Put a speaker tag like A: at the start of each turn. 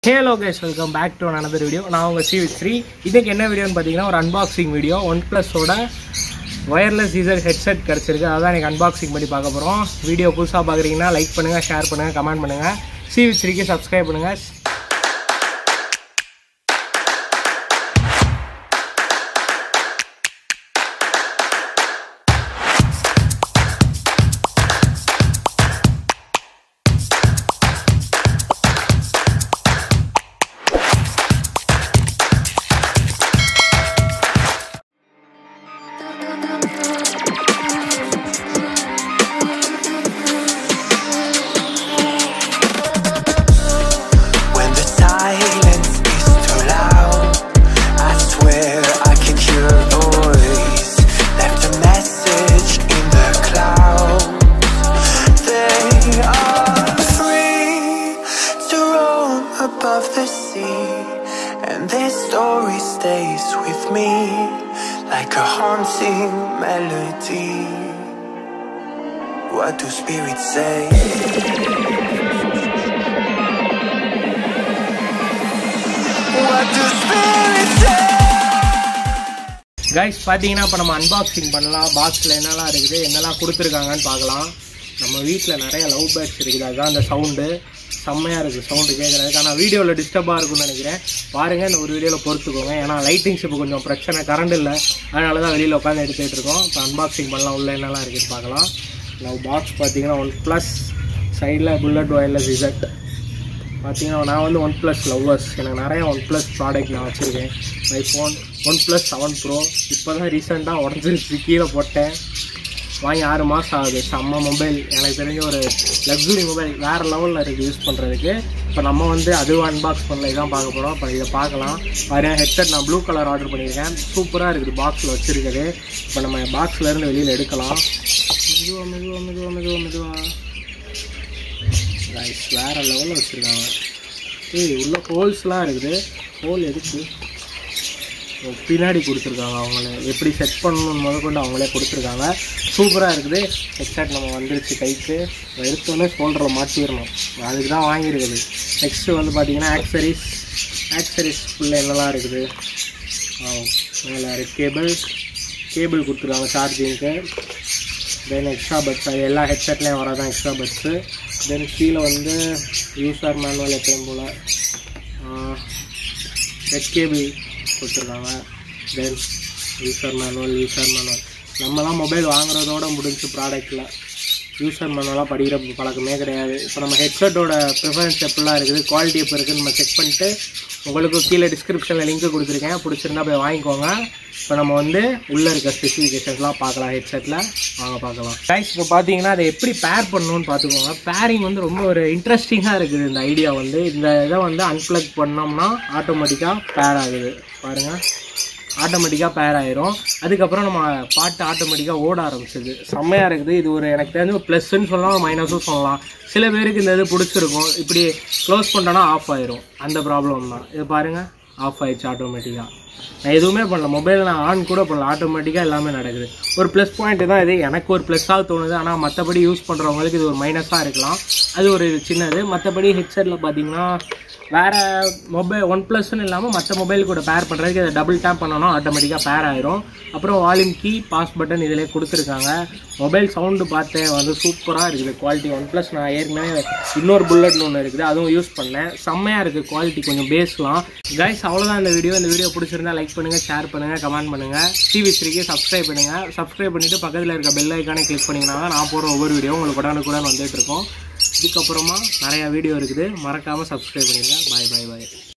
A: Halo guys welcome back to another video நான் உங்கள் C three இதுக்கு என்ன வீடியோன்னு பார்த்தீங்கன்னா ஒரு அன்பாக்சிங் வீடியோ ஒன் ப்ளஸோட ஒயர்லெஸ் ஈசர் ஹெட்செட் கிடச்சிருக்கு அதான் எனக்கு அன்பாக்சிங் பண்ணி பார்க்க போகிறோம் வீடியோ புதுசாக பார்க்குறீங்கன்னா லைக் பண்ணுங்கள் ஷேர் பண்ணுங்கள் கமெண்ட் பண்ணுங்கள் சி த்ரீக்கு சப்ஸ்கிரைப் பண்ணுங்கள்
B: When the silence is too loud, I swear I can hear a voice. Left a message in the clouds. They are free to roam above the sea, and their story stays with me like a haunting melody. What do spirits say? What do spirits say?
A: Guys பார்த்தீங்கன்னா இப்போ நம்ம unboxing பண்ணலாம் பாக்ஸில் என்னெல்லாம் இருக்குது என்னெல்லாம் கொடுத்துருக்காங்கன்னு பார்க்கலாம் நம்ம வீட்டில் நிறைய லவ் பேர்ட்ஸ் இருக்குது அதுதான் அந்த சவுண்டு செம்மையாக இருக்குது சவுண்டு கேட்குறதுக்கு ஆனால் வீடியோவில் டிஸ்டர்பாக இருக்கும்னு நினைக்கிறேன் பாருங்கள் இந்த ஒரு வீடியோவில் பொறுத்துக்கோங்க ஏன்னா லைட்டிங்ஸ் இப்போ கொஞ்சம் பிரச்சனை கரண்ட் இல்லை அதனால தான் வெளியில் உட்காந்து எடுத்துகிட்டு இருக்கோம் இப்போ அன்பாக்சிங் பண்ணலாம் உள்ள என்னெல்லாம் இருக்குதுன்னு பார்க்கலாம் லவ் பாக்ஸ் பார்த்தீங்கன்னா ஒன் ப்ளஸ் சைடில் புல்லட் ஒயர்லெஸ் இசட் பார்த்தீங்கன்னா நான் வந்து ஒன் ப்ளஸ் லவ்வர்ஸ் எனக்கு நிறைய ஒன் ப்ளஸ் ப்ராடக்ட் நான் வச்சுருக்கேன் iPhone one plus seven pro இப்போ தான் ரீசெண்டாக உடஞ்சிருச்சு கீழே போட்டேன் வாங்கி ஆறு மாதம் ஆகுது செம்ம மொபைல் எனக்கு தெரிஞ்ச ஒரு லக்ஸுரி மொபைல் வேறு லெவலில் இருக்குது யூஸ் பண்ணுறதுக்கு இப்போ நம்ம வந்து அதுவும் அன்பாக்ஸ் பண்ணல இதான் பார்க்க போகிறோம் இப்போ இதை பார்க்கலாம் பாருங்க ஹெட்செட் நான் ப்ளூ கலர் ஆர்டர் பண்ணியிருக்கேன் சூப்பராக இருக்குது பாக்ஸில் வச்சுருக்குது இப்போ நம்ம பாக்ஸில் இருந்து வெளியில் எடுக்கலாம் மெதுவா மெதுவா மெதுவா மெதுவா மெதுவா ரைஸ் வேறு லெவலில் வச்சுருக்காங்க ஏய் உள்ள ஹோல்ஸ்லாம் இருக்குது ஹோல் எதுக்கு ஓ, பின்னாடி கொடுத்துருக்காங்க அவங்களே எப்படி செட் பண்ணணும் முதற்கொண்டு அவங்களே கொடுத்துருக்காங்க சூப்பராக இருக்குது ஹெட்செட் நம்ம வந்துருச்சு கைக்கு எடுத்தோடனே ஷோல்டரில் மாட்டிடணும் அதுக்கு தான் வாங்கியிருக்குது நெக்ஸ்ட்டு வந்து பார்த்தீங்கன்னா ஆக்சரிஸ் ஆக்சரிஸ் ஃபுல்லாக என்னெல்லாம் இருக்குது மேலே ரெட் கேபிள் கேபிள் கொடுத்துருக்காங்க சார்ஜிங்க்கு தென் எக்ஸ்ட்ரா பட்ஸ் அது எல்லா ஹெட்செட்லேயும் வராதான் எக்ஸ்ட்ரா பட்ஸு தென் கீழே வந்து யூசர் மேனுவல் எப்பயும் போல் ரெட் கேபிள் கொடுத்துருக்காங்க then user manual user manual நம்மலாம் மொபைல் வாங்குறதோட முடிஞ்சு ப்ராடக்ட்டில் யூசர் மேனுவலாக படிக்கிற பழக்கமே கிடையாது இப்போ நம்ம ஹெட்செட்டோட ப்ரிஃபரன்ஸ் எப்படிலாம் இருக்குது குவாலிட்டி எப்போ இருக்குதுன்னு நம்ம செக் பண்ணிட்டு உங்களுக்கு கீழே டிஸ்கிரிப்ஷனில் லிங்க் கொடுத்துருக்கேன் பிடிச்சிருந்தா போய் வாங்கிக்கோங்க இப்போ நம்ம வந்து உள்ளே இருக்க ஸ்பெசிஃபிகேஷன்ஸ்லாம் பார்க்கலாம் ஹெட்செட்டில் வாங்க பார்க்கலாம் கைஸ் இப்போ பார்த்தீங்கன்னா அதை எப்படி பேர் பண்ணணும்னு பார்த்துக்கோங்க பேரிங் வந்து ரொம்ப ஒரு இன்ட்ரெஸ்டிங்காக இருக்குது இந்த ஐடியா வந்து இந்த இதை வந்து அன்பிளக் பண்ணோம்னா ஆட்டோமேட்டிக்காக பேர் ஆகுது பாருங்கள் ஆட்டோமேட்டிக்காக பேர் ஆயிரும் அதுக்கப்புறம் நம்ம பாட்டு ஆட்டோமேட்டிக்காக ஓட ஆரம்பிச்சிது செம்மையாக இருக்குது இது ஒரு எனக்கு தெரிஞ்ச ஒரு ப்ளஸ்ன்னு சொல்லலாம் மைனஸும் சொல்லலாம் சில பேருக்கு இந்த இது பிடிச்சிருக்கும் இப்படி க்ளோஸ் பண்ணிட்டோன்னா ஆஃப் ஆயிரும் அந்த ப்ராப்ளம் தான் இது பாருங்கள் ஆஃப் ஆயிடுச்சு ஆட்டோமேட்டிக்காக நான் எதுவுமே பண்ணல மொபைல் நான் ஆன் கூட பண்ணல ஆட்டோமேட்டிக்காக எல்லாமே நடக்குது ஒரு ப்ளஸ் பாயிண்ட் தான் இது எனக்கு ஒரு ப்ளஸ்ஸாக தோணுது ஆனால் மற்றபடி யூஸ் பண்ணுறவங்களுக்கு இது ஒரு மைனஸாக இருக்கலாம் அது ஒரு சின்னது மற்றபடி ஹெட்செட்டில் பார்த்தீங்கன்னா வேறு மொபைல் ஒன் ப்ளஸ்ன்னு இல்லாமல் மற்ற மொபைல் கூட பேர் பண்ணுறதுக்கு இதை டபுள் டேப் பண்ணோன்னா ஆட்டோமேட்டிக்காக பேர் ஆயிரும் அப்புறம் வால்யூம் கீ பாஸ் பட்டன் இதிலே கொடுத்துருக்காங்க மொபைல் சவுண்டு பார்த்தேன் வந்து சூப்பராக இருக்குது குவாலிட்டி ஒன் ப்ளஸ் நான் ஏற்கனவே இன்னொரு புல்லட்னு ஒன்று இருக்குது அதுவும் யூஸ் பண்ணேன் செம்மையாக இருக்குது குவாலிட்டி கொஞ்சம் பேசலாம் கைஸ் அவ்வளோதான் இந்த வீடியோ இந்த வீடியோ பிடிச்சிருந்தா லைக் பண்ணுங்கள் ஷேர் பண்ணுங்கள் கமெண்ட் பண்ணுங்கள் டிவி த்ரீக்கு சப்ஸ்கிரைப் பண்ணுங்கள் சப்ஸ்கிரைப் பண்ணிவிட்டு பக்கத்தில் இருக்க பெல் ஐக்கானே கிளிக் பண்ணிங்கன்னா நான் போகிற ஒவ்வொரு வீடியோ உங்களுக்கு உடனுக்குடன் வந்துட்டு இருக்கோம் இதுக்கப்புறமா நிறையா வீடியோ இருக்குது மறக்காமல் சப்ஸ்கிரைப் பண்ணிடுங்க பாய் பாய் பாய்